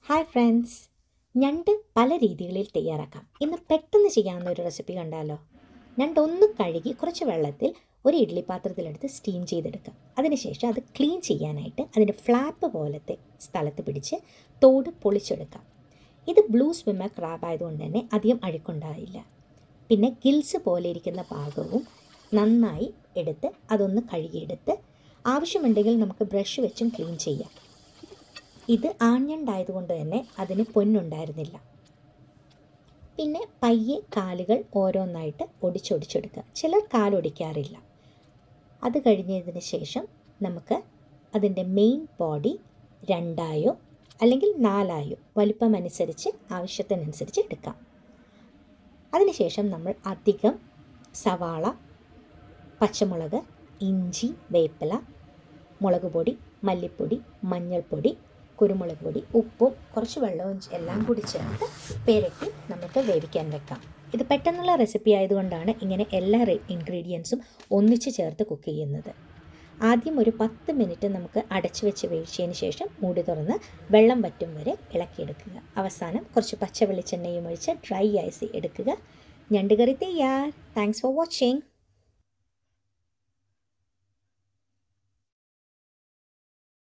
hi friends ഞണ്ട് പല രീതികളിൽ തയ്യാറാക്കാം ഇന്ന് പെട്ടെന്ന് ചെയ്യാവുന്ന ഒരു റെസിപ്പി കണ്ടാലോ ഞണ്ട് ഒന്ന് കഴുകി കുറച്ച് വെള്ളത്തിൽ ഒരു ഇഡ്ഡലി പാത്രത്തിലെടുത്ത് സ്റ്റീം ചെയ്തെടുക്കാം അതിനുശേഷം അത് ക്ലീൻ ചെയ്യാനായിട്ട് അതിൻ്റെ ഫ്ലാപ്പ് പോലത്തെ സ്ഥലത്ത് പിടിച്ച് തോട് പൊളിച്ചെടുക്കാം ഇത് ബ്ലൂ സ്വിമ്മർ ക്രാബ് ആയതുകൊണ്ട് തന്നെ അധികം അഴുക്കുണ്ടാവില്ല പിന്നെ ഗിൽസ് പോലെ ഇരിക്കുന്ന ഭാഗവും നന്നായി എടുത്ത് അതൊന്ന് കഴുകിയെടുത്ത് ആവശ്യമുണ്ടെങ്കിൽ നമുക്ക് ബ്രഷ് വെച്ചും ക്ലീൻ ചെയ്യാം ഇത് ആഞ്ഞണ്ടായതുകൊണ്ട് തന്നെ അതിന് പൊന്നുണ്ടായിരുന്നില്ല പിന്നെ പയ്യെ കാലുകൾ ഓരോന്നായിട്ട് ഒടിച്ചൊടിച്ചെടുക്കുക ചിലർ കാലൊടിക്കാറില്ല അത് കഴിഞ്ഞതിന് ശേഷം നമുക്ക് അതിൻ്റെ മെയിൻ ബോഡി രണ്ടായോ അല്ലെങ്കിൽ നാലായോ വലിപ്പമനുസരിച്ച് ആവശ്യത്തിനനുസരിച്ച് എടുക്കാം അതിനുശേഷം നമ്മൾ അധികം സവാള പച്ചമുളക് ഇഞ്ചി വേപ്പില മുളക് പൊടി മല്ലിപ്പൊടി മഞ്ഞൾപ്പൊടി കുരുമുളക് പൊടി ഉപ്പും കുറച്ച് വെള്ളവും എല്ലാം കൂടി ചേർത്ത് പെരട്ടി നമുക്ക് വേവിക്കാൻ വെക്കാം ഇത് പെട്ടെന്നുള്ള റെസിപ്പി ആയതുകൊണ്ടാണ് ഇങ്ങനെ എല്ലാ ഇൻഗ്രീഡിയൻസും ഒന്നിച്ച് ചേർത്ത് കുക്ക് ചെയ്യുന്നത് ആദ്യം ഒരു പത്ത് മിനിറ്റ് നമുക്ക് അടച്ചു വെച്ച് വേവിച്ചതിന് ശേഷം മൂടി തുറന്ന് വെള്ളം വറ്റും വരെ ഇളക്കിയെടുക്കുക അവസാനം കുറച്ച് പച്ച വെളിച്ചെണ്ണയും ഒഴിച്ച് ഡ്രൈ ഐസ് എടുക്കുക ഞണ്ട് കറി തയ്യാർ താങ്ക്സ് ഫോർ വാച്ചിങ്